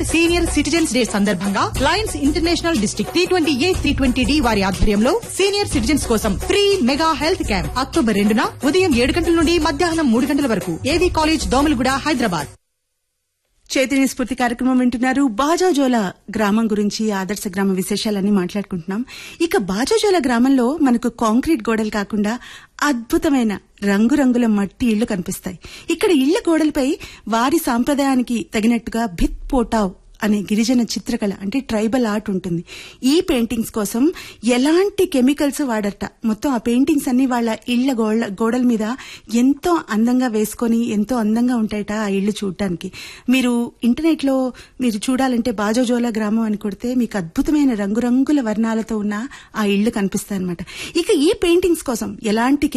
world senior citizens day సందర్భంగా lions international district three twenty A three twenty D వారి ఆధ్వర్యంలో senior citizens కోసం free mega health camp October రెండున ఉదయం ఏడు గంటల నుండి మధ్యాహ్నం మూడు గంటల వరకు ఏవీ కాలేజ్ దోమలగూడ హైదరాబాద్ చైతన్య స్ఫూర్తి కార్యక్రమం వింటున్నారు బాజాజోల గ్రామం గురించి ఆదర్శ గ్రామ విశేషాలన్నీ మాట్లాడుకుంటున్నాం ఇక బాజాజోల గ్రామంలో మనకు కాంక్రీట్ గోడలు కాకుండా అద్భుతమైన రంగురంగుల మట్టి ఇళ్లు కనిపిస్తాయి ఇక్కడ ఇళ్ల గోడలపై వారి సాంప్రదాయానికి తగినట్టుగా భిత్ పోటావ్ అనే గిరిజన చిత్రకళ అంటే ట్రైబల్ ఆర్ట్ ఉంటుంది ఈ పెయింటింగ్స్ కోసం ఎలాంటి కెమికల్స్ వాడరట మొత్తం ఆ పెయింటింగ్స్ అన్ని వాళ్ళ ఇళ్ల గోడ గోడల మీద ఎంతో అందంగా వేసుకొని ఎంతో అందంగా ఉంటాయట ఆ ఇళ్లు చూడటానికి మీరు ఇంటర్నెట్ లో మీరు చూడాలంటే బాజోజోల గ్రామం అని కొడితే మీకు అద్భుతమైన రంగురంగుల వర్ణాలతో ఉన్న ఆ ఇళ్లు కనిపిస్తాయి అనమాట ఇక ఈ పెయింటింగ్స్ కోసం ఎలాంటి